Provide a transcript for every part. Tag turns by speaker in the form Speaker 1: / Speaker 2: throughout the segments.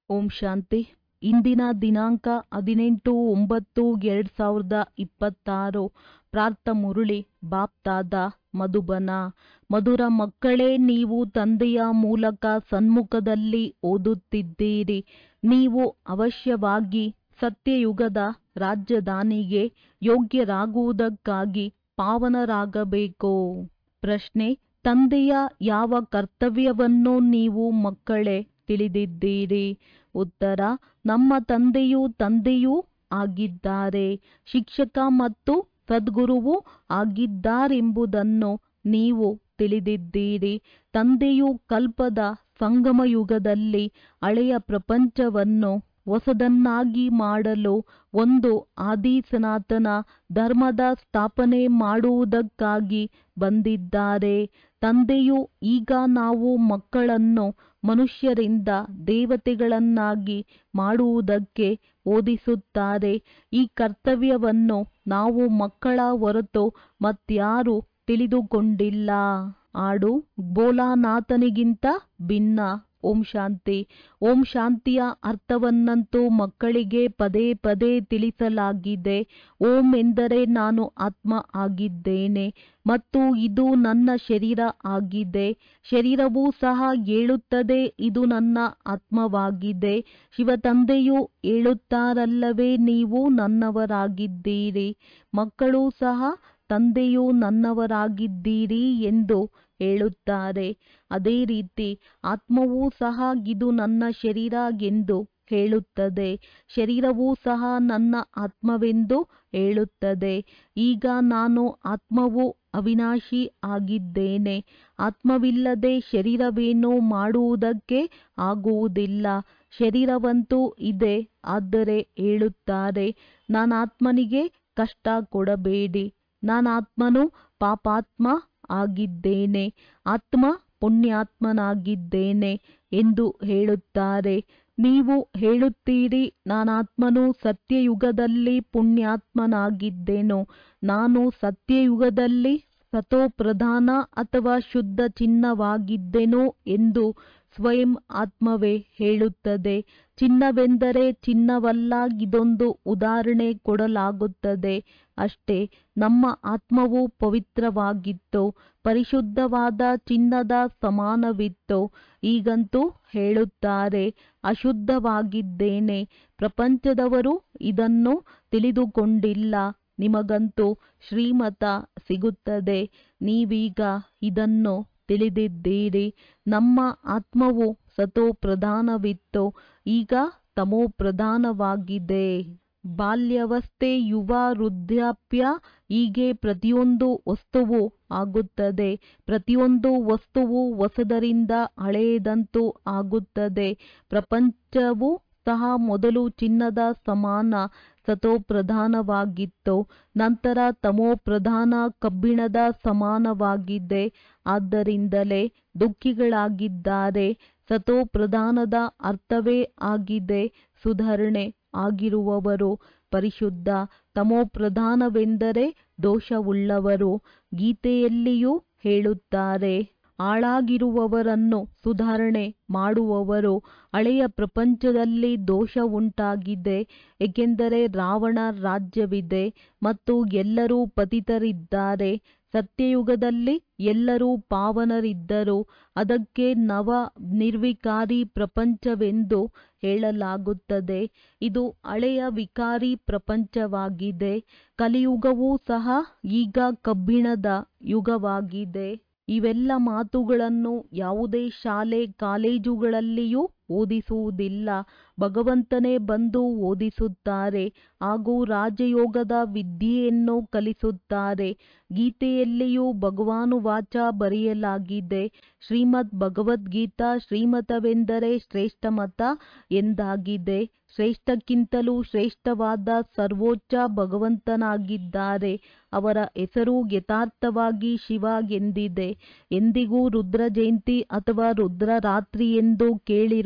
Speaker 1: ಓಂ ಶಾಂತಿ ಇಂದಿನ ದಿನಾಂಕ ಹದಿನೆಂಟು ಒಂಬತ್ತು ಎರಡು ಸಾವಿರದ ಇಪ್ಪತ್ತಾರು ಪ್ರಾರ್ಥ ಮುರುಳಿ ಬಾಪ್ತಾದ ಮಧುಬನ ಮಧುರ ಮಕ್ಕಳೇ ನೀವು ತಂದೆಯ ಮೂಲಕ ಸನ್ಮುಖದಲ್ಲಿ ಓದುತ್ತಿದ್ದೀರಿ ನೀವು ಅವಶ್ಯವಾಗಿ ಸತ್ಯಯುಗದ ರಾಜಧಾನಿಗೆ ಯೋಗ್ಯರಾಗುವುದಕ್ಕಾಗಿ ಪಾವನರಾಗಬೇಕು ಪ್ರಶ್ನೆ ತಂದೆಯ ಯಾವ ಕರ್ತವ್ಯವನ್ನು ನೀವು ಮಕ್ಕಳೇ ತಿಳಿದಿದ್ದೀರಿ ಉತ್ತರ ನಮ್ಮ ತಂದೆಯು ತಂದೆಯೂ ಆಗಿದ್ದಾರೆ ಶಿಕ್ಷಕ ಮತ್ತು ಸದ್ಗುರುವೂ ಆಗಿದ್ದಾರೆಂಬುದನ್ನು ನೀವು ತಿಳಿದಿದ್ದೀರಿ ತಂದೆಯು ಕಲ್ಪದ ಸಂಗಮ ಯುಗದಲ್ಲಿ ಹಳೆಯ ಪ್ರಪಂಚವನ್ನು ಹೊಸದನ್ನಾಗಿ ಮಾಡಲು ಒಂದು ಆದಿ ಸನಾತನ ಧರ್ಮದ ಸ್ಥಾಪನೆ ಮಾಡುವುದಕ್ಕಾಗಿ ಬಂದಿದ್ದಾರೆ ತಂದೆಯು ಈಗ ನಾವು ಮಕ್ಕಳನ್ನು ಮನುಷ್ಯರಿಂದ ದೇವತೆಗಳನ್ನಾಗಿ ಮಾಡುವುದಕ್ಕೆ ಓದಿಸುತ್ತಾರೆ ಈ ಕರ್ತವ್ಯವನ್ನು ನಾವು ಮಕ್ಕಳ ಹೊರತು ಮತ್ಯಾರೂ ತಿಳಿದುಕೊಂಡಿಲ್ಲ ಹಾಡು ಬೋಲಾನಾಥನಿಗಿಂತ ಭಿನ್ನ ಓಂ ಶಾಂತಿ ಓಂ ಶಾಂತಿಯ ಅರ್ಥವನ್ನಂತೂ ಮಕ್ಕಳಿಗೆ ಪದೇ ಪದೇ ತಿಳಿಸಲಾಗಿದೆ ಓಂ ಎಂದರೆ ನಾನು ಆತ್ಮ ಆಗಿದ್ದೇನೆ ಮತ್ತು ಇದು ನನ್ನ ಶರೀರ ಆಗಿದೆ ಶರೀರವೂ ಸಹ ಹೇಳುತ್ತದೆ ಇದು ನನ್ನ ಆತ್ಮವಾಗಿದೆ ಶಿವತಂದೆಯು ಹೇಳುತ್ತಾರಲ್ಲವೇ ನೀವು ನನ್ನವರಾಗಿದ್ದೀರಿ ಮಕ್ಕಳು ಸಹ ತಂದೆಯು ನನ್ನವರಾಗಿದ್ದೀರಿ ಎಂದು ಹೇಳುತ್ತಾರೆ ಅದೇ ರೀತಿ ಆತ್ಮವೂ ಸಹ ಇದು ನನ್ನ ಶರೀರ ಎಂದು ಹೇಳುತ್ತದೆ ಶರೀರವೂ ಸಹ ನನ್ನ ಆತ್ಮವೆಂದು ಹೇಳುತ್ತದೆ ಈಗ ನಾನು ಆತ್ಮವು ಅವಿನಾಶಿ ಆಗಿದ್ದೇನೆ ಆತ್ಮವಿಲ್ಲದೆ ಶರೀರವೇನೂ ಮಾಡುವುದಕ್ಕೆ ಆಗುವುದಿಲ್ಲ ಶರೀರವಂತೂ ಇದೆ ಆದರೆ ಹೇಳುತ್ತಾರೆ ನಾನಾತ್ಮನಿಗೆ ಕಷ್ಟ ಕೊಡಬೇಡಿ ನಾನಾತ್ಮನು ಪಾಪಾತ್ಮ ಆಗಿದ್ದೇನೆ ಆತ್ಮ ಪುಣ್ಯಾತ್ಮನಾಗಿದ್ದೇನೆ ಎಂದು ಹೇಳುತ್ತಾರೆ ನೀವು ಹೇಳುತ್ತೀರಿ ನಾನಾತ್ಮನು ಸತ್ಯಯುಗದಲ್ಲಿ ಪುಣ್ಯಾತ್ಮನಾಗಿದ್ದೆನು ನಾನು ಸತ್ಯಯುಗದಲ್ಲಿ ಸತೋಪ್ರಧಾನ ಅಥವಾ ಶುದ್ಧ ಚಿನ್ನವಾಗಿದ್ದೆನು ಎಂದು ಸ್ವಯಂ ಆತ್ಮವೇ ಹೇಳುತ್ತದೆ ಚಿನ್ನವೆಂದರೆ ಚಿನ್ನವಲ್ಲ ಇದೊಂದು ಉದಾಹರಣೆ ಕೊಡಲಾಗುತ್ತದೆ ಅಷ್ಟೇ ನಮ್ಮ ಆತ್ಮವು ಪವಿತ್ರವಾಗಿತ್ತು ಪರಿಶುದ್ಧವಾದ ಚಿನ್ನದ ಸಮಾನವಿತ್ತು ಈಗಂತೂ ಹೇಳುತ್ತಾರೆ ಅಶುದ್ಧವಾಗಿದ್ದೇನೆ ಪ್ರಪಂಚದವರು ಇದನ್ನು ತಿಳಿದುಕೊಂಡಿಲ್ಲ ನಿಮಗಂತೂ ಶ್ರೀಮತ ಸಿಗುತ್ತದೆ ನೀವೀಗ ಇದನ್ನು ತಿಳಿದಿದ್ದೀರಿ ನಮ್ಮ ಆತ್ಮವು ಸತೋ ಪ್ರಧಾನವಿತ್ತು ಈಗ ತಮೋ ಪ್ರಧಾನವಾಗಿದೆ ಬಾಲ್ಯವಸ್ಥೆ ಯುವ ವೃದ್ಧಾಪ್ಯ ಹೀಗೆ ಪ್ರತಿಯೊಂದು ವಸ್ತುವು ಆಗುತ್ತದೆ ಪ್ರತಿಯೊಂದು ವಸ್ತುವು ಹೊಸದರಿಂದ ಹಳೆಯದಂತೂ ಆಗುತ್ತದೆ ಪ್ರಪಂಚವು ಸಹ ಮೊದಲು ಚಿನ್ನದ ಸಮಾನ ಸತೋ ಪ್ರಧಾನವಾಗಿತ್ತು ನಂತರ ತಮೋ ಪ್ರಧಾನ ಕಬ್ಬಿಣದ ಸಮಾನವಾಗಿದೆ ಆದ್ದರಿಂದಲೇ ದುಃಖಿಗಳಾಗಿದ್ದಾರೆ ಸತೋ ಪ್ರಧಾನದ ಅರ್ಥವೇ ಆಗಿದೆ ಸುಧಾರಣೆ ಆಗಿರುವವರು ಪರಿಶುದ್ಧ ತಮೋ ಪ್ರಧಾನವೆಂದರೆ ದೋಷವುಳ್ಳವರು ಗೀತೆಯಲ್ಲಿಯೂ ಹೇಳುತ್ತಾರೆ ಹಾಳಾಗಿರುವವರನ್ನು ಸುಧಾರಣೆ ಮಾಡುವವರು ಹಳೆಯ ಪ್ರಪಂಚದಲ್ಲಿ ದೋಷ ಉಂಟಾಗಿದೆ ಏಕೆಂದರೆ ರಾವಣ ರಾಜ್ಯವಿದೆ ಮತ್ತು ಎಲ್ಲರೂ ಪತಿತರಿದ್ದಾರೆ ಸತ್ಯಯುಗದಲ್ಲಿ ಎಲ್ಲರೂ ಪಾವನರಿದ್ದರು ಅದಕ್ಕೆ ನವ ನಿರ್ವಿಕಾರಿ ಪ್ರಪಂಚವೆಂದು ಹೇಳಲಾಗುತ್ತದೆ ಇದು ಹಳೆಯ ವಿಕಾರಿ ಪ್ರಪಂಚವಾಗಿದೆ ಕಲಿಯುಗವೂ ಸಹ ಈಗ ಕಬ್ಬಿಣದ ಯುಗವಾಗಿದೆ ಇವೆಲ್ಲ ಮಾತುಗಳನ್ನು ಯಾವುದೇ ಶಾಲೆ ಕಾಲೇಜುಗಳಲ್ಲಿಯೂ ಓದಿಸುವುದಿಲ್ಲ ಭಗವಂತನೇ ಬಂದು ಓದಿಸುತ್ತಾರೆ ಹಾಗೂ ರಾಜಯೋಗದ ವಿದ್ಯೆಯನ್ನು ಕಲಿಸುತ್ತಾರೆ ಗೀತೆಯಲ್ಲಿಯೂ ಭಗವಾನುವಾಚ ಬರೆಯಲಾಗಿದೆ ಶ್ರೀಮದ್ ಭಗವದ್ಗೀತಾ ಶ್ರೀಮತವೆಂದರೆ ಶ್ರೇಷ್ಠ ಮತ ಎಂದಾಗಿದೆ ಶ್ರೇಷ್ಠಕ್ಕಿಂತಲೂ ಶ್ರೇಷ್ಠವಾದ ಸರ್ವೋಚ್ಚ ಭಗವಂತನಾಗಿದ್ದಾರೆ ಅವರ ಹೆಸರು ಯಥಾರ್ಥವಾಗಿ ಶಿವ ಎಂದಿದೆ ಎಂದಿಗೂ ರುದ್ರ ಜಯಂತಿ ಅಥವಾ ರುದ್ರ ರಾತ್ರಿ ಎಂದು ಕೇಳಿರುವುದಿಲ್ಲ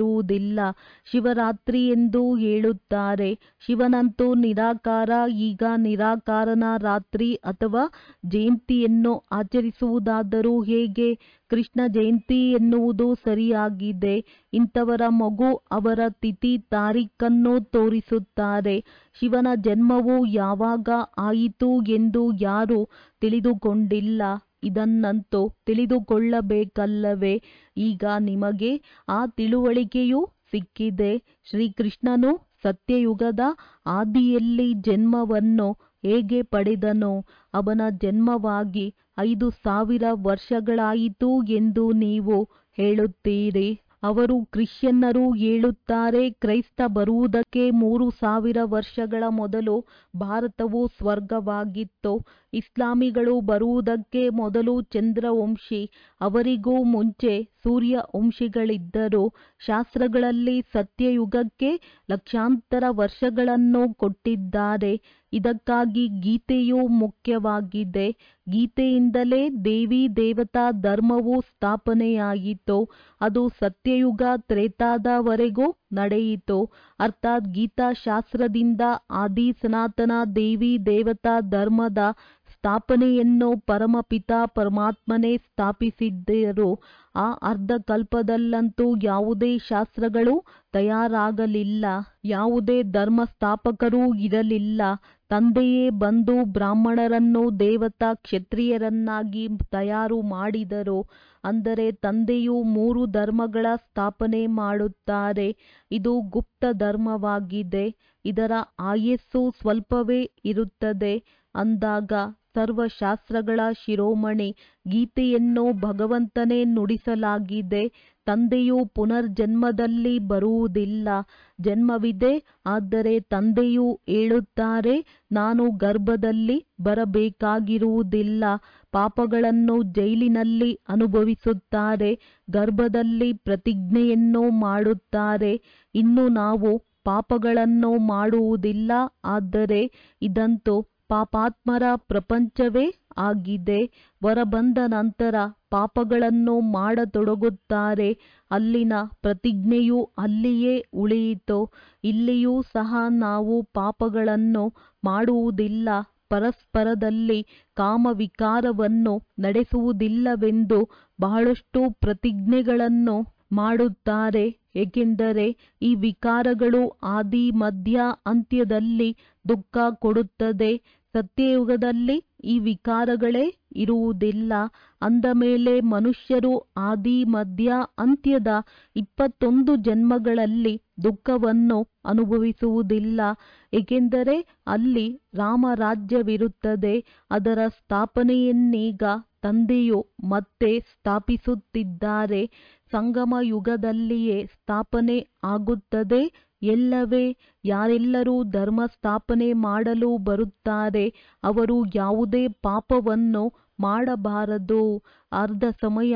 Speaker 1: ಬರುವುದಿಲ್ಲ ಶಿವರಾತ್ರಿ ಎಂದು ಹೇಳುತ್ತಾರೆ ಶಿವನಂತೂ ನಿರಾಕಾರ ಈಗ ನಿರಾಕಾರನ ರಾತ್ರಿ ಅಥವಾ ಜಯಂತಿಯನ್ನು ಆಚರಿಸುವುದಾದರೂ ಹೇಗೆ ಕೃಷ್ಣ ಜಯಂತಿ ಎನ್ನುವುದು ಸರಿಯಾಗಿದೆ ಇಂಥವರ ಮಗು ಅವರ ತಿಥಿ ತಾರೀಖನ್ನು ತೋರಿಸುತ್ತಾರೆ ಶಿವನ ಜನ್ಮವು ಯಾವಾಗ ಆಯಿತು ಎಂದು ಯಾರೂ ತಿಳಿದುಕೊಂಡಿಲ್ಲ ಇದನ್ನಂತೂ ತಿಳಿದುಕೊಳ್ಳಬೇಕಲ್ಲವೇ ಈಗ ನಿಮಗೆ ಆ ತಿಳುವಳಿಕೆಯೂ ಸಿಕ್ಕಿದೆ ಶ್ರೀಕೃಷ್ಣನು ಸತ್ಯಯುಗದ ಆದಿಯಲ್ಲಿ ಜನ್ಮವನ್ನು ಹೇಗೆ ಪಡೆದನೋ ಅವನ ಜನ್ಮವಾಗಿ ಐದು ಸಾವಿರ ವರ್ಷಗಳಾಯಿತು ಎಂದು ನೀವು ಹೇಳುತ್ತೀರಿ ಅವರು ಕ್ರಿಶ್ಚಿಯನ್ನರು ಹೇಳುತ್ತಾರೆ ಕ್ರೈಸ್ತ ಬರುವುದಕ್ಕೆ ಮೂರು ಸಾವಿರ ವರ್ಷಗಳ ಮೊದಲು ಭಾರತವು ಸ್ವರ್ಗವಾಗಿತ್ತು ಇಸ್ಲಾಮಿಗಳು ಬರುವುದಕ್ಕೆ ಮೊದಲು ಚಂದ್ರವಂಶಿ ಅವರಿಗೂ ಮುಂಚೆ ಸೂರ್ಯವಂಶಿಗಳಿದ್ದರು ಶಾಸ್ತ್ರಗಳಲ್ಲಿ ಸತ್ಯಯುಗಕ್ಕೆ ಲಕ್ಷಾಂತರ ವರ್ಷಗಳನ್ನು ಕೊಟ್ಟಿದ್ದಾರೆ ಇದಕ್ಕಾಗಿ ಗೀತೆಯು ಮುಖ್ಯವಾಗಿದೆ ಗೀತೆಯಿಂದಲೇ ದೇವಿ ದೇವತಾ ಧರ್ಮವು ಸ್ಥಾಪನೆಯಾಯಿತು ಅದು ಸತ್ಯಯುಗ ತ್ರೇತಾದವರೆಗೂ ನಡೆಯಿತು ಅರ್ಥಾತ್ ಗೀತಾಶಾಸ್ತ್ರದಿಂದ ಆದಿ ಸನಾತನ ದೇವಿ ದೇವತಾ ಧರ್ಮದ ಸ್ಥಾಪನೆಯನ್ನು ಪರಮಪಿತ ಪರಮಾತ್ಮನೇ ಸ್ಥಾಪಿಸಿದ್ದರು ಆ ಅರ್ಧ ಕಲ್ಪದಲ್ಲಂತೂ ಯಾವುದೇ ಶಾಸ್ತ್ರಗಳು ತಯಾರಾಗಲಿಲ್ಲ ಯಾವುದೇ ಧರ್ಮ ಸ್ಥಾಪಕರೂ ಇರಲಿಲ್ಲ ತಂದೆಯೇ ಬಂದು ಬ್ರಾಹ್ಮಣರನ್ನು ದೇವತಾ ಕ್ಷತ್ರಿಯರನ್ನಾಗಿ ತಯಾರು ಮಾಡಿದರು ಅಂದರೆ ತಂದೆಯು ಮೂರು ಧರ್ಮಗಳ ಸ್ಥಾಪನೆ ಮಾಡುತ್ತಾರೆ ಇದು ಗುಪ್ತ ಧರ್ಮವಾಗಿದೆ ಇದರ ಆಯಸ್ಸು ಸ್ವಲ್ಪವೇ ಇರುತ್ತದೆ ಅಂದಾಗ ಸರ್ವಶಾಸ್ತ್ರಗಳ ಶಿರೋಮಣಿ ಗೀತೆಯನ್ನು ಭಗವಂತನೇ ನುಡಿಸಲಾಗಿದೆ ತಂದೆಯು ಪುನರ್ಜನ್ಮದಲ್ಲಿ ಬರುವುದಿಲ್ಲ ಜನ್ಮವಿದೆ ಆದರೆ ತಂದೆಯು ಹೇಳುತ್ತಾರೆ ನಾನು ಗರ್ಭದಲ್ಲಿ ಬರಬೇಕಾಗಿರುವುದಿಲ್ಲ ಪಾಪಗಳನ್ನು ಜೈಲಿನಲ್ಲಿ ಅನುಭವಿಸುತ್ತಾರೆ ಗರ್ಭದಲ್ಲಿ ಪ್ರತಿಜ್ಞೆಯನ್ನು ಮಾಡುತ್ತಾರೆ ಇನ್ನು ನಾವು ಪಾಪಗಳನ್ನು ಮಾಡುವುದಿಲ್ಲ ಆದರೆ ಇದಂತೂ ಪಾಪಾತ್ಮರ ಪ್ರಪಂಚವೇ ಆಗಿದೆ ಹೊರಬಂದ ನಂತರ ಪಾಪಗಳನ್ನು ಮಾಡತೊಡಗುತ್ತಾರೆ ಅಲ್ಲಿನ ಪ್ರತಿಜ್ಞೆಯು ಅಲ್ಲಿಯೇ ಉಳಿಯಿತು ಇಲ್ಲಿಯೂ ಸಹ ನಾವು ಪಾಪಗಳನ್ನು ಮಾಡುವುದಿಲ್ಲ ಪರಸ್ಪರದಲ್ಲಿ ಕಾಮವಿಕಾರವನ್ನು ನಡೆಸುವುದಿಲ್ಲವೆಂದು ಬಹಳಷ್ಟು ಪ್ರತಿಜ್ಞೆಗಳನ್ನು ಮಾಡುತ್ತಾರೆ ಏಕೆಂದರೆ ಈ ವಿಕಾರಗಳು ಆದಿ ಮಧ್ಯ ಅಂತ್ಯದಲ್ಲಿ ದುಃಖ ಕೊಡುತ್ತದೆ ಸತ್ಯಯುಗದಲ್ಲಿ ಈ ವಿಕಾರಗಳೇ ಇರುವುದಿಲ್ಲ ಅಂದ ಮೇಲೆ ಮನುಷ್ಯರು ಆದಿ ಮಧ್ಯ ಅಂತ್ಯದ ಇಪ್ಪತ್ತೊಂದು ಜನ್ಮಗಳಲ್ಲಿ ದುಃಖವನ್ನು ಅನುಭವಿಸುವುದಿಲ್ಲ ಏಕೆಂದರೆ ಅಲ್ಲಿ ರಾಮರಾಜ್ಯವಿರುತ್ತದೆ ಅದರ ಸ್ಥಾಪನೆಯನ್ನೀಗ ತಂದೆಯು ಮತ್ತೆ ಸ್ಥಾಪಿಸುತ್ತಿದ್ದಾರೆ ಸಂಗಮ ಯುಗದಲ್ಲಿಯೇ ಸ್ಥಾಪನೆ ಆಗುತ್ತದೆ ಎಲ್ಲವೇ ಯಾರೆಲ್ಲರೂ ಧರ್ಮ ಸ್ಥಾಪನೆ ಮಾಡಲು ಬರುತ್ತಾರೆ ಅವರು ಯಾವುದೇ ಪಾಪವನ್ನು ಮಾಡಬಾರದು ಅರ್ಧ ಸಮಯ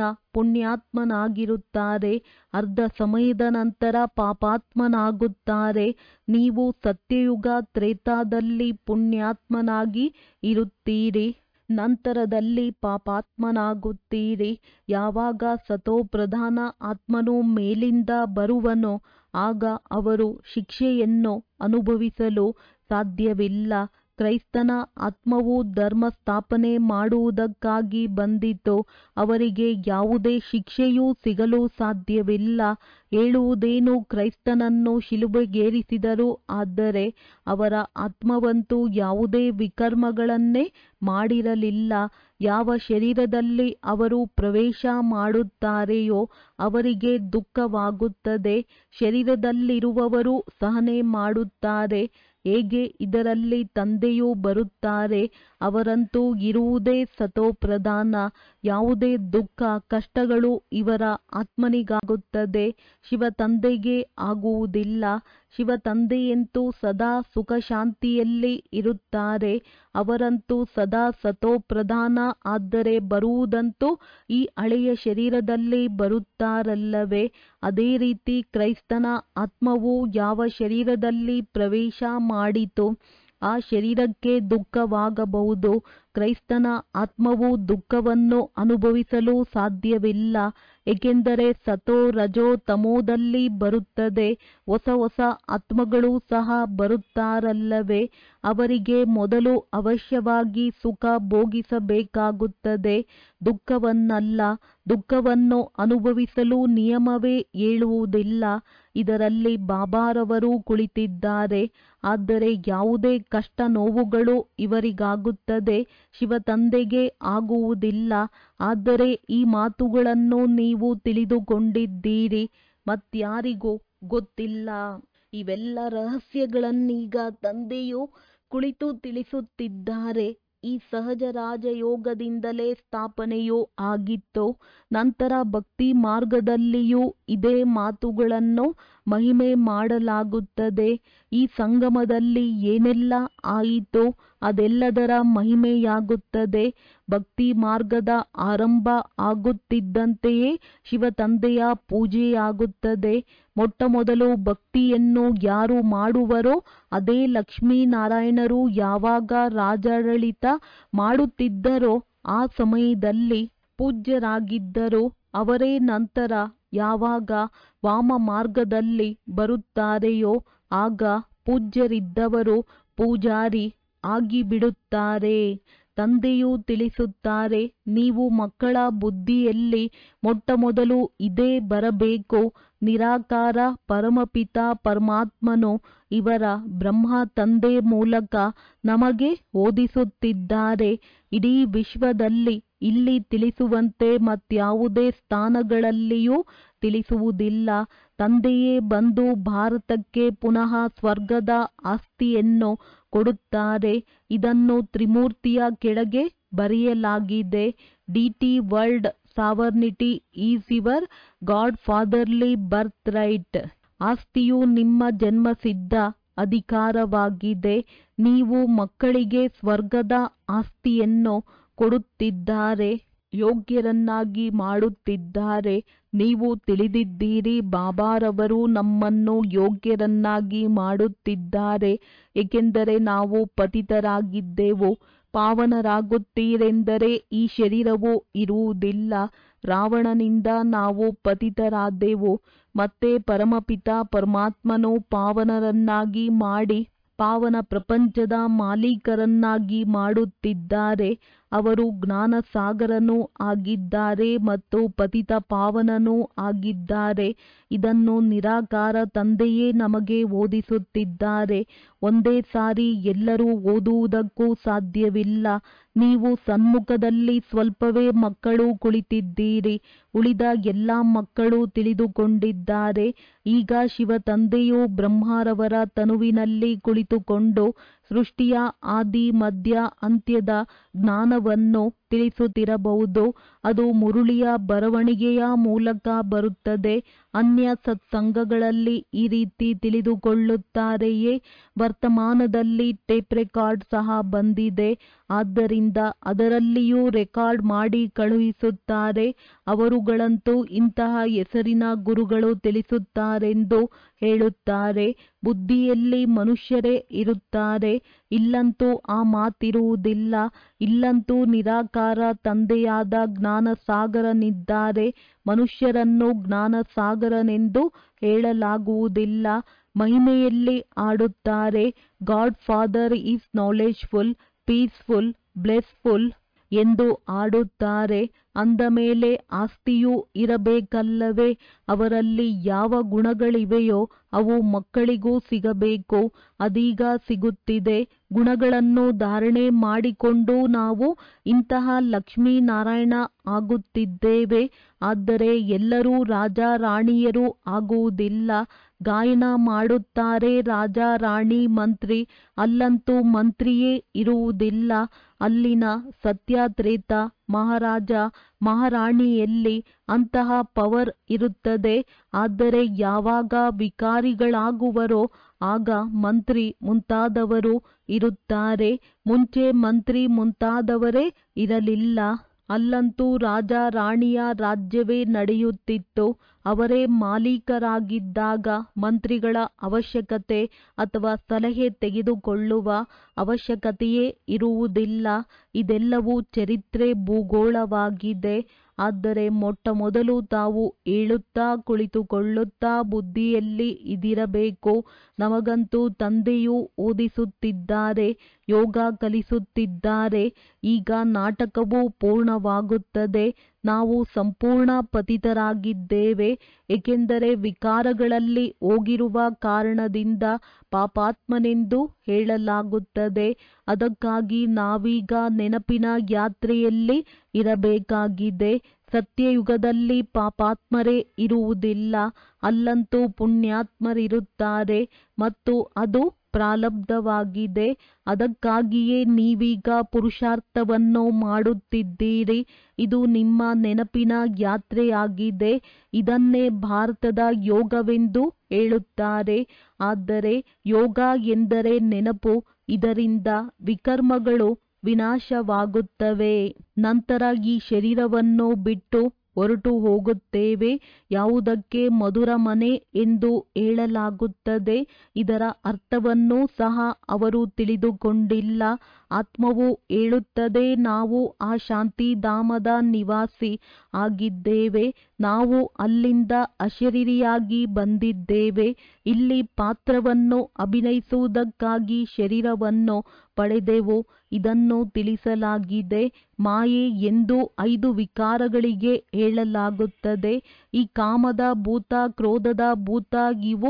Speaker 1: ಪುಣ್ಯಾತ್ಮನಾಗಿರುತ್ತಾರೆ ಅರ್ಧ ಸಮಯದ ನಂತರ ಪಾಪಾತ್ಮನಾಗುತ್ತಾರೆ ನೀವು ಸತ್ಯಯುಗ ತ್ರೇತಾದಲ್ಲಿ ಪುಣ್ಯಾತ್ಮನಾಗಿ ಇರುತ್ತೀರಿ ನಂತರದಲ್ಲಿ ಪಾಪಾತ್ಮನಾಗುತ್ತೀರಿ ಯಾವಾಗ ಸತೋಪ್ರಧಾನ ಆತ್ಮನು ಮೇಲಿಂದ ಬರುವನೋ ಆಗ ಅವರು ಶಿಕ್ಷೆಯನ್ನು ಅನುಭವಿಸಲು ಸಾಧ್ಯವಿಲ್ಲ ಕ್ರೈಸ್ತನ ಆತ್ಮವು ಧರ್ಮ ಸ್ಥಾಪನೆ ಮಾಡುವುದಕ್ಕಾಗಿ ಬಂದಿತು ಅವರಿಗೆ ಯಾವುದೇ ಶಿಕ್ಷೆಯೂ ಸಿಗಲು ಸಾಧ್ಯವಿಲ್ಲ ಹೇಳುವುದೇನು ಕ್ರೈಸ್ತನನ್ನು ಶಿಲುಬೆಗೇರಿಸಿದರು ಆದರೆ ಅವರ ಆತ್ಮವಂತೂ ಯಾವುದೇ ವಿಕರ್ಮಗಳನ್ನೇ ಮಾಡಿರಲಿಲ್ಲ ಯಾವ ಶರೀರದಲ್ಲಿ ಅವರು ಪ್ರವೇಶ ಮಾಡುತ್ತಾರೆಯೋ ಅವರಿಗೆ ದುಃಖವಾಗುತ್ತದೆ ಶರೀರದಲ್ಲಿರುವವರು ಸಹನೆ ಮಾಡುತ್ತಾರೆ ಹೇಗೆ ಇದರಲ್ಲಿ ತಂದೆಯೂ ಬರುತ್ತಾರೆ ಅವರಂತೂ ಇರುವುದೇ ಸತೋಪ್ರಧಾನ ಯಾವುದೇ ದುಃಖ ಕಷ್ಟಗಳು ಇವರ ಆತ್ಮನಿಗಾಗುತ್ತದೆ ಶಿವ ತಂದೆಗೆ ಆಗುವುದಿಲ್ಲ ಶಿವ ತಂದೆಯಂತೂ ಸದಾ ಸುಖ ಶಾಂತಿಯಲ್ಲಿ ಇರುತ್ತಾರೆ ಅವರಂತೂ ಸದಾ ಸತೋಪ್ರಧಾನ ಆದರೆ ಬರುವುದಂತೂ ಈ ಹಳೆಯ ಶರೀರದಲ್ಲಿ ಬರುತ್ತಾರಲ್ಲವೇ ಅದೇ ರೀತಿ ಕ್ರೈಸ್ತನ ಆತ್ಮವು ಯಾವ ಶರೀರದಲ್ಲಿ ಪ್ರವೇಶ ಮಾಡಿತು ಆ ಶರೀರಕ್ಕೆ ದುಃಖವಾಗಬಹುದು ಕ್ರೈಸ್ತನ ಆತ್ಮವು ದುಃಖವನ್ನು ಅನುಭವಿಸಲು ಸಾಧ್ಯವಿಲ್ಲ ಏಕೆಂದರೆ ಸತೋ ರಜೋ ತಮೋದಲ್ಲಿ ಬರುತ್ತದೆ ಹೊಸ ಹೊಸ ಆತ್ಮಗಳು ಸಹ ಬರುತ್ತಾರಲ್ಲವೇ ಅವರಿಗೆ ಮೊದಲು ಅವಶ್ಯವಾಗಿ ಸುಖ ಭೋಗಿಸಬೇಕಾಗುತ್ತದೆ ದುಃಖವನ್ನಲ್ಲ ದುಃಖವನ್ನು ಅನುಭವಿಸಲು ನಿಯಮವೇ ಹೇಳುವುದಿಲ್ಲ ಇದರಲ್ಲಿ ಬಾಬಾರವರು ಕುಳಿತಿದ್ದಾರೆ ಆದರೆ ಯಾವುದೇ ಕಷ್ಟ ನೋವುಗಳು ಇವರಿಗಾಗುತ್ತದೆ ಶಿವತಂದೆಗೆ ಆಗುವುದಿಲ್ಲ ಆದರೆ ಈ ಮಾತುಗಳನ್ನು ನೀವು ತಿಳಿದುಕೊಂಡಿದ್ದೀರಿ ಮತ್ಯಾರಿಗೂ ಗೊತ್ತಿಲ್ಲ ಇವೆಲ್ಲ ರಹಸ್ಯಗಳನ್ನೀಗ ತಂದೆಯು ಕುಳಿತು ತಿಳಿಸುತ್ತಿದ್ದಾರೆ ಈ ಸಹಜ ರಾಜಯೋಗದಿಂದಲೇ ಸ್ಥಾಪನೆಯೂ ಆಗಿತ್ತು ನಂತರ ಭಕ್ತಿ ಮಾರ್ಗದಲ್ಲಿಯೂ ಇದೇ ಮಾತುಗಳನ್ನು ಮಹಿಮೆ ಮಾಡಲಾಗುತ್ತದೆ ಈ ಸಂಗಮದಲ್ಲಿ ಏನೆಲ್ಲ ಆಯಿತು ಅದೆಲ್ಲದರ ಮಹಿಮೆಯಾಗುತ್ತದೆ ಭಕ್ತಿ ಮಾರ್ಗದ ಆರಂಭ ಆಗುತ್ತಿದ್ದಂತೆಯೇ ಶಿವತಂದೆಯ ಪೂಜೆಯಾಗುತ್ತದೆ ಮೊಟ್ಟಮೊದಲು ಭಕ್ತಿಯನ್ನು ಯಾರು ಮಾಡುವರೋ ಅದೇ ಲಕ್ಷ್ಮೀನಾರಾಯಣರು ಯಾವಾಗ ರಾಜಾಡಳಿತ ಮಾಡುತ್ತಿದ್ದರೋ ಆ ಸಮಯದಲ್ಲಿ ಪೂಜ್ಯರಾಗಿದ್ದರು ಅವರೇ ನಂತರ ಯಾವಾಗ ವಾಮ ಮಾರ್ಗದಲ್ಲಿ ಬರುತ್ತಾರೆಯೋ ಆಗ ಪೂಜ್ಯರಿದ್ದವರು ಪೂಜಾರಿ ಆಗಿಬಿಡುತ್ತಾರೆ ತಂದೆಯು ತಿಳಿಸುತ್ತಾರೆ ನೀವು ಮಕ್ಕಳ ಬುದ್ಧಿಯಲ್ಲಿ ಮೊಟ್ಟಮೊದಲು ಇದೇ ಬರಬೇಕು ನಿರಾಕಾರ ಪರಮಪಿತ ಪರಮಾತ್ಮನು ಇವರ ಬ್ರಹ್ಮ ತಂದೆ ಮೂಲಕ ನಮಗೆ ಓದಿಸುತ್ತಿದ್ದಾರೆ ಇಡೀ ವಿಶ್ವದಲ್ಲಿ ಇಲ್ಲಿ ತಿಳಿಸುವಂತೆ ಮತ್ಯಾವುದೇ ಸ್ಥಾನಗಳಲ್ಲಿಯೂ ತಿಳಿಸುವುದಿಲ್ಲ ತಂದೆಯೇ ಬಂದು ಭಾರತಕ್ಕೆ ಪುನಃ ಸ್ವರ್ಗದ ಆಸ್ತಿಯನ್ನು ಕೊಡುತ್ತಾರೆ ಇದನ್ನು ತ್ರಿಮೂರ್ತಿಯ ಕೆಳಗೆ ಬರೆಯಲಾಗಿದೆ deity world sovereignty is your God fatherly birth right ಆಸ್ತಿಯು ನಿಮ್ಮ ಜನ್ಮಸಿದ್ಧ ಅಧಿಕಾರವಾಗಿದೆ ನೀವು ಮಕ್ಕಳಿಗೆ ಸ್ವರ್ಗದ ಆಸ್ತಿಯನ್ನು ಕೊಡುತ್ತಿದ್ದಾರೆ ಯೋಗ್ಯರನ್ನಾಗಿ ಮಾಡುತ್ತಿದ್ದಾರೆ ನೀವು ತಿಳಿದಿದ್ದೀರಿ ಬಾಬಾರವರು ನಮ್ಮನ್ನು ಯೋಗ್ಯರನ್ನಾಗಿ ಮಾಡುತ್ತಿದ್ದಾರೆ ಏಕೆಂದರೆ ನಾವು ಪತಿತರಾಗಿದ್ದೆವು ಪಾವನರಾಗುತ್ತೀರೆಂದರೆ ಈ ಶರೀರವು ಇರುವುದಿಲ್ಲ ರಾವಣನಿಂದ ನಾವು ಪತಿತರಾದೆವು ಮತ್ತೆ ಪರಮಪಿತ ಪರಮಾತ್ಮನು ಪಾವನರನ್ನಾಗಿ ಮಾಡಿ ಪಾವನ ಪ್ರಪಂಚದ ಮಾಲೀಕರನ್ನಾಗಿ ಮಾಡುತ್ತಿದ್ದಾರೆ ಅವರು ಜ್ಞಾನ ಸಾಗರನೂ ಆಗಿದ್ದಾರೆ ಮತ್ತು ಪತಿತ ಪಾವನನೂ ಆಗಿದ್ದಾರೆ ಇದನ್ನು ನಿರಾಕಾರ ತಂದೆಯೇ ನಮಗೆ ಓದಿಸುತ್ತಿದ್ದಾರೆ ಒಂದೇ ಸಾರಿ ಎಲ್ಲರೂ ಓದುವುದಕ್ಕೂ ಸಾಧ್ಯವಿಲ್ಲ ನೀವು ಸನ್ಮುಖದಲ್ಲಿ ಸ್ವಲ್ಪವೇ ಮಕ್ಕಳು ಕುಳಿತಿದ್ದೀರಿ ಉಳಿದ ಎಲ್ಲ ಮಕ್ಕಳು ತಿಳಿದುಕೊಂಡಿದ್ದಾರೆ ಈಗ ಶಿವತಂದೆಯು ಬ್ರಹ್ಮರವರ ತನುವಿನಲ್ಲಿ ಕುಳಿತುಕೊಂಡು ಸೃಷ್ಟಿಯ ಆದಿ ಮಧ್ಯ ಅಂತ್ಯದ ಜ್ಞಾನವನ್ನು ತಿಳಿಸುತ್ತಿರಬಹುದು ಅದು ಮುರುಳಿಯ ಬರವಣಿಗೆಯ ಮೂಲಕ ಬರುತ್ತದೆ ಅನ್ಯ ಸತ್ಸಂಗಗಳಲ್ಲಿ ಈ ರೀತಿ ತಿಳಿದುಕೊಳ್ಳುತ್ತಾರೆಯೇ ವರ್ತಮಾನದಲ್ಲಿ ಟೇಪ್ ರೆಕಾರ್ಡ್ ಸಹ ಬಂದಿದೆ ಆದ್ದರಿಂದ ಅದರಲ್ಲಿಯೂ ರೆಕಾರ್ಡ್ ಮಾಡಿ ಕಳುಹಿಸುತ್ತಾರೆ ಅವರುಗಳಂತೂ ಇಂತಹ ಹೆಸರಿನ ಗುರುಗಳು ತಿಳಿಸುತ್ತಾರೆಂದು ಹೇಳುತ್ತಾರೆ ಬುದ್ಧಿಯಲ್ಲಿ ಮನುಷ್ಯರೇ ಇರುತ್ತಾರೆ ಇಲ್ಲಂತೂ ಆ ಮಾತಿರುವುದಿಲ್ಲ ಇಲ್ಲಂತೂ ನಿರಾಕಾರ ತಂದೆಯಾದ ಜ್ಞಾನಸಾಗರನಿದ್ದಾರೆ ಮನುಷ್ಯರನ್ನು ಜ್ಞಾನಸಾಗರನೆಂದು ಹೇಳಲಾಗುವುದಿಲ್ಲ ಮಹಿಮೆಯಲ್ಲಿ ಆಡುತ್ತಾರೆ God father is knowledgeful peaceful blissful ಎಂದು ಆಡುತ್ತಾರೆ ಅಂದ ಮೇಲೆ ಆಸ್ತಿಯೂ ಇರಬೇಕಲ್ಲವೇ ಅವರಲ್ಲಿ ಯಾವ ಗುಣಗಳಿವೆಯೋ ಅವು ಮಕ್ಕಳಿಗೂ ಸಿಗಬೇಕು ಅದೀಗ ಸಿಗುತ್ತಿದೆ ಗುಣಗಳನ್ನು ಧಾರಣೆ ಮಾಡಿಕೊಂಡು ನಾವು ಇಂತಹ ಲಕ್ಷ್ಮೀನಾರಾಯಣ ಆಗುತ್ತಿದ್ದೇವೆ ಆದರೆ ಎಲ್ಲರೂ ರಾಜ ರಾಣಿಯರು ಆಗುವುದಿಲ್ಲ ಗಾಯನ ಮಾಡುತ್ತಾರೆ ರಾಜ ರಾಣಿ ಮಂತ್ರಿ ಅಲ್ಲಂತೂ ಮಂತ್ರಿಯೇ ಇರುವುದಿಲ್ಲ ಅಲ್ಲಿನ ಸತ್ಯತ್ರೇತ ಮಹಾರಾಜ ಮಹಾರಾಣಿಯಲ್ಲಿ ಅಂತಹ ಪವರ್ ಇರುತ್ತದೆ ಆದರೆ ಯಾವಾಗ ವಿಕಾರಿಗಳಾಗುವರೋ ಆಗ ಮಂತ್ರಿ ಮುಂತಾದವರು ಇರುತ್ತಾರೆ ಮುಂಚೆ ಮಂತ್ರಿ ಮುಂತಾದವರೇ ಇರಲಿಲ್ಲ ಅಲ್ಲಂತೂ ರಾಜ ರಾಣಿಯ ರಾಜ್ಯವೇ ನಡೆಯುತ್ತಿತ್ತು ಅವರೇ ಮಾಲೀಕರಾಗಿದ್ದಾಗ ಮಂತ್ರಿಗಳ ಅವಶ್ಯಕತೆ ಅಥವಾ ಸಲಹೆ ತೆಗೆದುಕೊಳ್ಳುವ ಅವಶ್ಯಕತೆಯೇ ಇರುವುದಿಲ್ಲ ಇದೆಲ್ಲವೂ ಚರಿತ್ರೆ ಭೂಗೋಳವಾಗಿದೆ ಆದರೆ ಮೊಟ್ಟ ಮೊದಲು ತಾವು ಹೇಳುತ್ತಾ ಕುಳಿತುಕೊಳ್ಳುತ್ತಾ ಬುದ್ಧಿಯಲ್ಲಿ ಇದಿರಬೇಕು ನಮಗಂತೂ ತಂದೆಯೂ ಓದಿಸುತ್ತಿದ್ದಾರೆ ಯೋಗ ಕಲಿಸುತ್ತಿದ್ದಾರೆ ಈಗ ನಾಟಕವು ಪೂರ್ಣವಾಗುತ್ತದೆ ನಾವು ಸಂಪೂರ್ಣ ಪತಿತರಾಗಿದ್ದೇವೆ ಏಕೆಂದರೆ ವಿಕಾರಗಳಲ್ಲಿ ಹೋಗಿರುವ ಕಾರಣದಿಂದ ಪಾಪಾತ್ಮನೆಂದು ಹೇಳಲಾಗುತ್ತದೆ ಅದಕ್ಕಾಗಿ ನಾವೀಗ ನೆನಪಿನ ಯಾತ್ರೆಯಲ್ಲಿ ಇರಬೇಕಾಗಿದೆ ಸತ್ಯಯುಗದಲ್ಲಿ ಪಾಪಾತ್ಮರೇ ಇರುವುದಿಲ್ಲ ಅಲ್ಲಂತೂ ಪುಣ್ಯಾತ್ಮರಿರುತ್ತಾರೆ ಮತ್ತು ಅದು ಪ್ರಾರಬ್ಧವಾಗಿದೆ ಅದಕ್ಕಾಗಿಯೇ ನೀವೀಗ ಪುರುಷಾರ್ಥವನ್ನು ಮಾಡುತ್ತಿದ್ದೀರಿ ಇದು ನಿಮ್ಮ ನೆನಪಿನ ಯಾತ್ರೆಯಾಗಿದೆ ಇದನ್ನೇ ಭಾರತದ ಯೋಗವೆಂದು ಹೇಳುತ್ತಾರೆ ಆದರೆ ಯೋಗ ಎಂದರೆ ನೆನಪು ಇದರಿಂದ ವಿಕರ್ಮಗಳು ವಿನಾಶವಾಗುತ್ತವೆ ನಂತರ ಈ ಶರೀರವನ್ನು ಬಿಟ್ಟು ಹೊರಟು ಹೋಗುತ್ತೇವೆ ಯಾವುದಕ್ಕೆ ಮಧುರ ಮನೆ ಎಂದು ಹೇಳಲಾಗುತ್ತದೆ ಇದರ ಅರ್ಥವನ್ನೂ ಸಹ ಅವರು ತಿಳಿದುಕೊಂಡಿಲ್ಲ ಆತ್ಮವು ಹೇಳುತ್ತದೆ ನಾವು ಆ ಶಾಂತಿಧಾಮದ ನಿವಾಸಿ ಆಗಿದ್ದೇವೆ ನಾವು ಅಲ್ಲಿಂದ ಅಶರೀರಿಯಾಗಿ ಬಂದಿದ್ದೇವೆ ಇಲ್ಲಿ ಪಾತ್ರವನ್ನು ಅಭಿನಯಿಸುವುದಕ್ಕಾಗಿ ಶರೀರವನ್ನು ಪಡೆದೆವು ಇದನ್ನು ತಿಳಿಸಲಾಗಿದೆ ಮಾಯೆ ಎಂದು ಐದು ವಿಕಾರಗಳಿಗೆ ಹೇಳಲಾಗುತ್ತದೆ ಈ ಕಾಮದ ಭೂತ ಕ್ರೋಧದ ಭೂತ ಇವು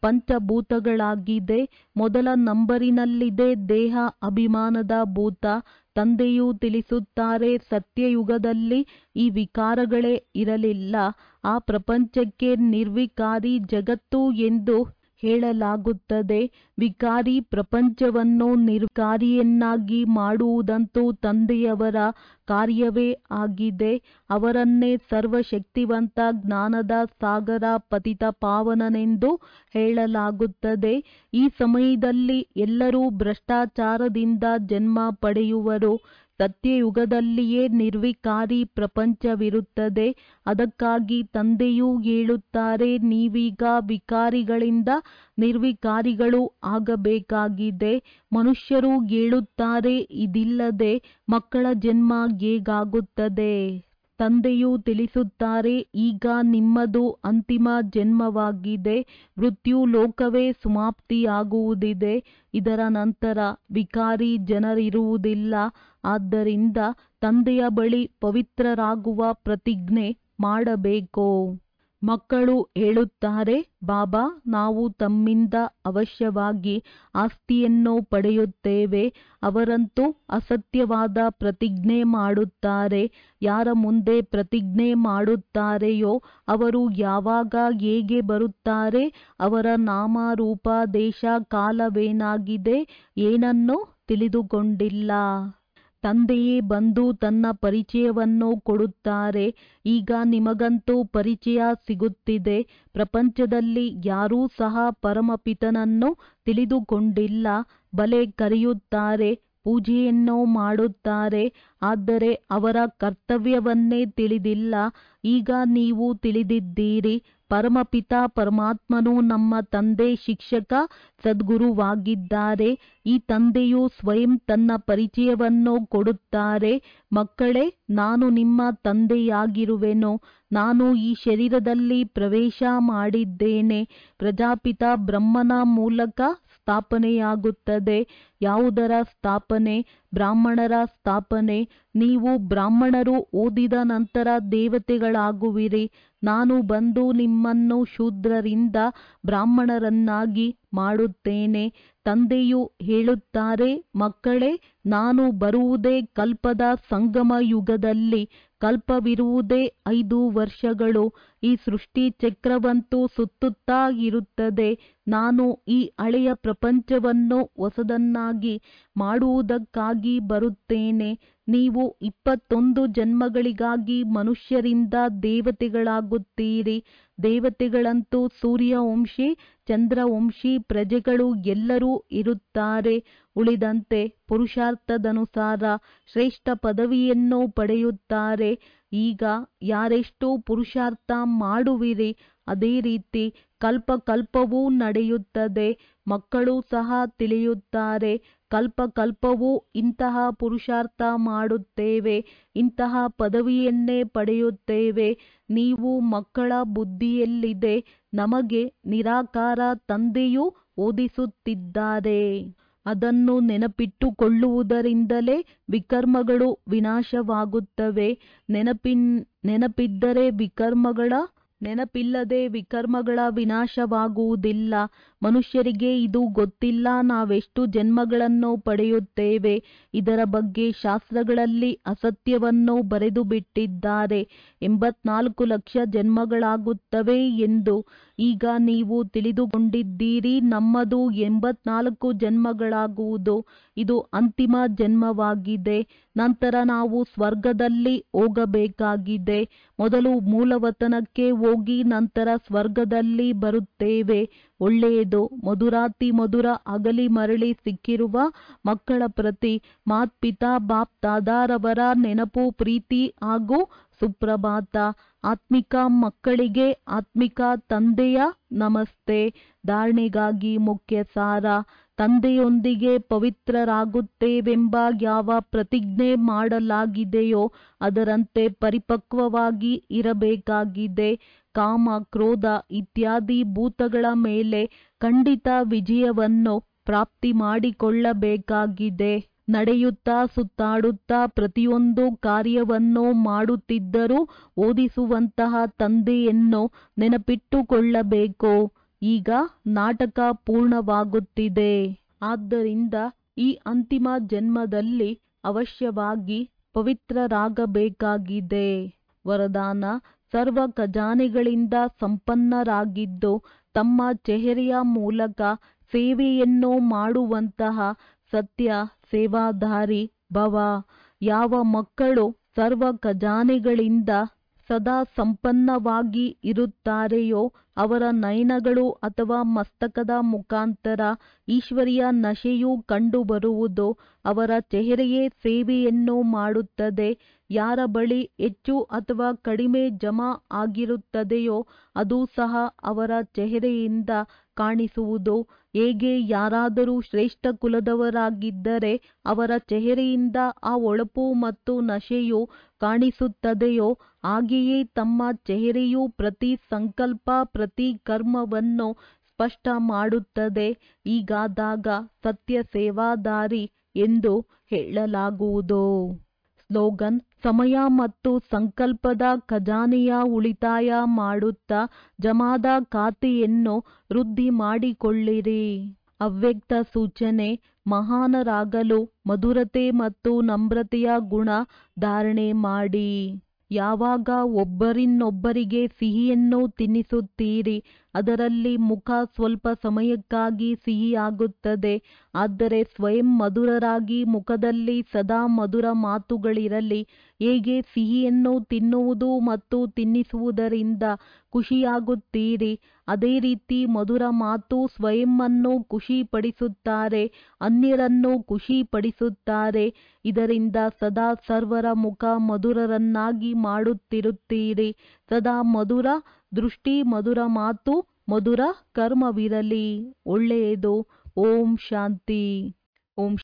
Speaker 1: ಪಂಚಭೂತಗಳಾಗಿದೆ ಮೊದಲ ನಂಬರಿನಲ್ಲಿದೆ ದೇಹ ಅಭಿಮಾನದ ಭೂತ ತಂದೆಯು ತಿಳಿಸುತ್ತಾರೆ ಸತ್ಯಯುಗದಲ್ಲಿ ಈ ವಿಕಾರಗಳೇ ಇರಲಿಲ್ಲ ಆ ಪ್ರಪಂಚಕ್ಕೆ ನಿರ್ವಿಕಾರಿ ಜಗತ್ತು ಎಂದು ಹೇಳಲಾಗುತ್ತದೆ ವಿಕಾರಿ ಪ್ರಪಂಚವನ್ನು ನಿರ್ವಿಕಾರಿಯನ್ನಾಗಿ ಮಾಡುವುದಂತೂ ತಂದೆಯವರ ಕಾರ್ಯವೇ ಆಗಿದೆ ಅವರನ್ನೇ ಸರ್ವಶಕ್ತಿವಂತ ಜ್ಞಾನದ ಸಾಗರ ಪತಿತ ಪಾವನನೆಂದು ಹೇಳಲಾಗುತ್ತದೆ ಈ ಸಮಯದಲ್ಲಿ ಎಲ್ಲರೂ ಭ್ರಷ್ಟಾಚಾರದಿಂದ ಜನ್ಮ ಪಡೆಯುವರು ಸತ್ಯಯುಗದಲ್ಲಿಯೇ ನಿರ್ವಿಕಾರಿ ಪ್ರಪಂಚವಿರುತ್ತದೆ ಅದಕ್ಕಾಗಿ ತಂದೆಯೂ ಹೇಳುತ್ತಾರೆ ನೀವೀಗ ವಿಕಾರಿಗಳಿಂದ ನಿರ್ವಿಕಾರಿಗಳು ಆಗಬೇಕಾಗಿದೆ ಮನುಷ್ಯರು ಹೇಳುತ್ತಾರೆ ಇದಿಲ್ಲದೆ ಮಕ್ಕಳ ಜನ್ಮ ಹೇಗಾಗುತ್ತದೆ ತಂದೆಯು ತಿಳಿಸುತ್ತಾರೆ ಈಗ ನಿಮ್ಮದು ಅಂತಿಮ ಜನ್ಮವಾಗಿದೆ ಮೃತ್ಯು ಲೋಕವೇ ಸಮಾಪ್ತಿಯಾಗುವುದಿದೆ ಇದರ ನಂತರ ವಿಕಾರಿ ಜನರಿರುವುದಿಲ್ಲ ಆದ್ದರಿಂದ ತಂದೆಯ ಬಳಿ ಪವಿತ್ರರಾಗುವ ಪ್ರತಿಜ್ಞೆ ಮಾಡಬೇಕು ಮಕ್ಕಳು ಹೇಳುತ್ತಾರೆ ಬಾಬಾ ನಾವು ತಮ್ಮಿಂದ ಅವಶ್ಯವಾಗಿ ಆಸ್ತಿಯನ್ನು ಪಡೆಯುತ್ತೇವೆ ಅವರಂತೂ ಅಸತ್ಯವಾದ ಪ್ರತಿಜ್ಞೆ ಮಾಡುತ್ತಾರೆ ಯಾರ ಮುಂದೆ ಪ್ರತಿಜ್ಞೆ ಮಾಡುತ್ತಾರೆಯೋ ಅವರು ಯಾವಾಗ ಹೇಗೆ ಬರುತ್ತಾರೆ ಅವರ ನಾಮ ರೂಪ ದೇಶ ಕಾಲವೇನಾಗಿದೆ ಏನನ್ನೂ ತಿಳಿದುಕೊಂಡಿಲ್ಲ ತಂದೆಯೇ ಬಂದು ತನ್ನ ಪರಿಚಯವನ್ನು ಕೊಡುತ್ತಾರೆ ಈಗ ನಿಮಗಂತೂ ಪರಿಚಯ ಸಿಗುತ್ತಿದೆ ಪ್ರಪಂಚದಲ್ಲಿ ಯಾರೂ ಸಹ ಪರಮಪಿತನನ್ನು ತಿಳಿದುಕೊಂಡಿಲ್ಲ ಬಲೆ ಕರೆಯುತ್ತಾರೆ ಪೂಜೆಯನ್ನು ಮಾಡುತ್ತಾರೆ ಆದರೆ ಅವರ ಕರ್ತವ್ಯವನ್ನೇ ತಿಳಿದಿಲ್ಲ ಈಗ ನೀವು ತಿಳಿದಿದ್ದೀರಿ ಪರಮಪಿತ ಪರಮಾತ್ಮನು ನಮ್ಮ ತಂದೆ ಶಿಕ್ಷಕ ಸದ್ಗುರುವಾಗಿದ್ದಾರೆ ಈ ತಂದೆಯು ಸ್ವಯಂ ತನ್ನ ಪರಿಚಯವನ್ನು ಕೊಡುತ್ತಾರೆ ಮಕ್ಕಳೇ ನಾನು ನಿಮ್ಮ ತಂದೆಯಾಗಿರುವೆನು ನಾನು ಈ ಶರೀರದಲ್ಲಿ ಪ್ರವೇಶ ಮಾಡಿದ್ದೇನೆ ಪ್ರಜಾಪಿತ ಬ್ರಹ್ಮನ ಮೂಲಕ ಸ್ಥಾಪನೆಯಾಗುತ್ತದೆ ಯಾವುದರ ಸ್ಥಾಪನೆ ಬ್ರಾಹ್ಮಣರ ಸ್ಥಾಪನೆ ನೀವು ಬ್ರಾಹ್ಮಣರು ಓದಿದ ನಂತರ ದೇವತೆಗಳಾಗುವಿರಿ ನಾನು ಬಂದು ನಿಮ್ಮನ್ನು ಶೂದ್ರರಿಂದ ಬ್ರಾಹ್ಮಣರನ್ನಾಗಿ ಮಾಡುತ್ತೇನೆ ತಂದೆಯು ಹೇಳುತ್ತಾರೆ ಮಕ್ಕಳೇ ನಾನು ಬರುವುದೇ ಕಲ್ಪದ ಸಂಗಮ ಯುಗದಲ್ಲಿ ಕಲ್ಪವಿರುವುದೇ ಐದು ವರ್ಷಗಳು ಈ ಸೃಷ್ಟಿ ಚಕ್ರವಂತೂ ಸುತ್ತುತ್ತಾ ಇರುತ್ತದೆ ನಾನು ಈ ಹಳೆಯ ಪ್ರಪಂಚವನ್ನು ಹೊಸದನ್ನಾಗಿ ಮಾಡುವುದಕ್ಕಾಗಿ ಬರುತ್ತೇನೆ ನೀವು ಇಪ್ಪತ್ತೊಂದು ಜನ್ಮಗಳಿಗಾಗಿ ಮನುಷ್ಯರಿಂದ ದೇವತೆಗಳಾಗುತ್ತೀರಿ ದೇವತೆಗಳಂತೂ ಸೂರ್ಯವಂಶಿ ಚಂದ್ರವಂಶಿ ಪ್ರಜೆಗಳು ಎಲ್ಲರೂ ಇರುತ್ತಾರೆ ಉಳಿದಂತೆ ಪುರುಷಾರ್ಥದನುಸಾರ ಶ್ರೇಷ್ಠ ಪದವಿಯನ್ನು ಪಡೆಯುತ್ತಾರೆ ಈಗ ಯಾರೆಷ್ಟು ಪುರುಷಾರ್ಥ ಮಾಡುವಿರಿ ಅದೇ ರೀತಿ ಕಲ್ಪ ಕಲ್ಪವೂ ನಡೆಯುತ್ತದೆ ಮಕ್ಕಳು ಸಹ ತಿಳಿಯುತ್ತಾರೆ ಕಲ್ಪ ಕಲ್ಪವೂ ಇಂತಹ ಪುರುಷಾರ್ಥ ಮಾಡುತ್ತೇವೆ ಇಂತಹ ಪದವಿಯನ್ನೇ ಪಡೆಯುತ್ತೇವೆ ನೀವು ಮಕ್ಕಳ ಬುದ್ಧಿಯಲ್ಲಿದೆ ನಮಗೆ ನಿರಾಕಾರ ತಂದೆಯು ಓದಿಸುತ್ತಿದ್ದಾರೆ ಅದನ್ನು ನೆನಪಿಟ್ಟುಕೊಳ್ಳುವುದರಿಂದಲೇ ವಿಕರ್ಮಗಳು ವಿನಾಶವಾಗುತ್ತವೆ ನೆನಪಿನ್ ನೆನಪಿದ್ದರೆ ವಿಕರ್ಮಗಳ ನೆನಪಿಲ್ಲದೆ ವಿಕರ್ಮಗಳ ವಿನಾಶವಾಗುವುದಿಲ್ಲ ಮನುಷ್ಯರಿಗೆ ಇದು ಗೊತ್ತಿಲ್ಲ ನಾವೆಷ್ಟು ಜನ್ಮಗಳನ್ನು ಪಡೆಯುತ್ತೇವೆ ಇದರ ಬಗ್ಗೆ ಶಾಸ್ತ್ರಗಳಲ್ಲಿ ಅಸತ್ಯವನ್ನು ಬರೆದು ಬಿಟ್ಟಿದ್ದಾರೆ ಎಂಬತ್ನಾಲ್ಕು ಲಕ್ಷ ಜನ್ಮಗಳಾಗುತ್ತವೆ ಎಂದು ಈಗ ನೀವು ತಿಳಿದುಕೊಂಡಿದ್ದೀರಿ ನಮ್ಮದು ಎಂಬತ್ನಾಲ್ಕು ಜನ್ಮಗಳಾಗುವುದು ಇದು ಅಂತಿಮ ಜನ್ಮವಾಗಿದೆ ನಂತರ ನಾವು ಸ್ವರ್ಗದಲ್ಲಿ ಹೋಗಬೇಕಾಗಿದೆ ಮೊದಲು ಮೂಲವತನಕ್ಕೆ ಹೋಗಿ ನಂತರ ಸ್ವರ್ಗದಲ್ಲಿ ಬರುತ್ತೇವೆ ಒಳ್ಳೆಯದು ಮಧುರಾತಿ ಮಧುರ ಅಗಲಿ ಮರಳಿ ಸಿಕ್ಕಿರುವ ಮಕ್ಕಳ ಪ್ರತಿ ಮಾತ್ಪಿತಾ ಬಾಪ್ ದಾದಾರವರ ನೆನಪು ಪ್ರೀತಿ ಹಾಗೂ ಸುಪ್ರಭಾತ ಆತ್ಮಿಕ ಮಕ್ಕಳಿಗೆ ಆತ್ಮಿಕ ತಂದೆಯ ನಮಸ್ತೆ ಧಾರಣೆಗಾಗಿ ಮುಖ್ಯ ಸಾರ ತಂದೆಯೊಂದಿಗೆ ಪವಿತ್ರರಾಗುತ್ತೇವೆಂಬ ಯಾವ ಪ್ರತಿಜ್ಞೆ ಮಾಡಲಾಗಿದೆಯೋ ಅದರಂತೆ ಪರಿಪಕ್ವವಾಗಿ ಇರಬೇಕಾಗಿದೆ ಕಾಮ ಕ್ರೋಧ ಇತ್ಯಾದಿ ಭೂತಗಳ ಮೇಲೆ ಖಂಡಿತ ವಿಜಯವನ್ನು ಪ್ರಾಪ್ತಿ ಮಾಡಿಕೊಳ್ಳಬೇಕಾಗಿದೆ ನಡೆಯುತ್ತಾ ಸುತ್ತಾಡುತ್ತಾ ಪ್ರತಿಯೊಂದು ಕಾರ್ಯವನ್ನು ಮಾಡುತ್ತಿದ್ದರೂ ಓದಿಸುವಂತಹ ತಂದೆಯನ್ನು ನೆನಪಿಟ್ಟುಕೊಳ್ಳಬೇಕು ಈಗ ನಾಟಕ ಪೂರ್ಣವಾಗುತ್ತಿದೆ ಆದ್ದರಿಂದ ಈ ಅಂತಿಮ ಜನ್ಮದಲ್ಲಿ ಅವಶ್ಯವಾಗಿ ಪವಿತ್ರರಾಗಬೇಕಾಗಿದೆ ವರದಾನ ಸರ್ವ ಖಜಾನೆಗಳಿಂದ ಸಂಪನ್ನರಾಗಿದ್ದು ತಮ್ಮ ಚೆಹರೆಯ ಮೂಲಕ ಸೇವೆಯನ್ನು ಮಾಡುವಂತಹ ಸತ್ಯ ಸೇವಾಧಾರಿ ಭವ ಯಾವ ಮಕ್ಕಳು ಸರ್ವ ಖಜಾನೆಗಳಿಂದ ಸದಾ ಸಂಪನ್ನವಾಗಿ ಇರುತ್ತಾರೆಯೋ ಅವರ ನಯನಗಳು ಅಥವಾ ಮಸ್ತಕದ ಮುಖಾಂತರ ಈಶ್ವರಿಯ ನಶೆಯು ಕಂಡುಬರುವುದು ಅವರ ಚೆಹರೆಯೇ ಸೇವೆಯನ್ನು ಮಾಡುತ್ತದೆ ಯಾರ ಬಳಿ ಹೆಚ್ಚು ಅಥವಾ ಕಡಿಮೆ ಜಮಾ ಆಗಿರುತ್ತದೆಯೋ ಅದು ಸಹ ಅವರ ಚೆಹರೆಯಿಂದ ಕಾಣಿಸುವುದು ಹೇಗೆ ಯಾರಾದರೂ ಶ್ರೇಷ್ಠ ಕುಲದವರಾಗಿದ್ದರೆ ಅವರ ಚೆಹರೆಯಿಂದ ಆ ಹೊಳಪು ಮತ್ತು ನಶೆಯು ಕಾಣಿಸುತ್ತದೆಯೋ ಹಾಗೆಯೇ ತಮ್ಮ ಚೆಹರೆಯು ಪ್ರತಿ ಸಂಕಲ್ಪ ಪ್ರತಿ ಕರ್ಮವನ್ನು ಸ್ಪಷ್ಟ ಮಾಡುತ್ತದೆ ಹೀಗಾದಾಗ ಸತ್ಯ ಸೇವಾದಾರಿ ಎಂದು ಹೇಳಲಾಗುವುದು ಸ್ಲೋಗನ್ ಸಮಯ ಮತ್ತು ಸಂಕಲ್ಪದ ಖಜಾನೆಯ ಉಳಿತಾಯ ಮಾಡುತ್ತಾ ಜಮಾದ ಖಾತೆಯನ್ನು ವೃದ್ಧಿ ಮಾಡಿಕೊಳ್ಳಿರಿ ಅವ್ಯಕ್ತ ಸೂಚನೆ ಮಹಾನರಾಗಲು ಮಧುರತೆ ಮತ್ತು ನಮ್ರತೆಯ ಗುಣ ಧಾರಣೆ ಮಾಡಿ ಯಾವಾಗ ಒಬ್ಬರಿನ್ನೊಬ್ಬರಿಗೆ ಸಿಹಿಯನ್ನು ತಿನ್ನಿಸುತ್ತೀರಿ ಅದರಲ್ಲಿ ಮುಖ ಸ್ವಲ್ಪ ಸಮಯಕ್ಕಾಗಿ ಸಿಹಿಯಾಗುತ್ತದೆ ಆದರೆ ಸ್ವಯಂ ಮಧುರರಾಗಿ ಮುಖದಲ್ಲಿ ಸದಾ ಮಧುರ ಮಾತುಗಳಿರಲಿ ಹೇಗೆ ಸಿಹಿಯನ್ನು ತಿನ್ನುವುದು ಮತ್ತು ತಿನ್ನಿಸುವುದರಿಂದ ಖುಷಿಯಾಗುತ್ತೀರಿ ಅದೇ ರೀತಿ ಮಧುರ ಮಾತು ಸ್ವಯಂವನ್ನು ಖುಷಿಪಡಿಸುತ್ತಾರೆ ಅನ್ಯರನ್ನು ಖುಷಿಪಡಿಸುತ್ತಾರೆ ಇದರಿಂದ ಸದಾ ಸರ್ವರ ಮುಖ ಮಧುರರನ್ನಾಗಿ ಮಾಡುತ್ತಿರುತ್ತೀರಿ ಸದಾ ಮಧುರ ದೃಷ್ಟಿ ಮಧುರ ಮಾತು ಮಧುರ ಕರ್ಮವಿರಲಿ ಒಳ್ಳೆಯದು ಓಂ ಶಾಂತಿ ಓಂ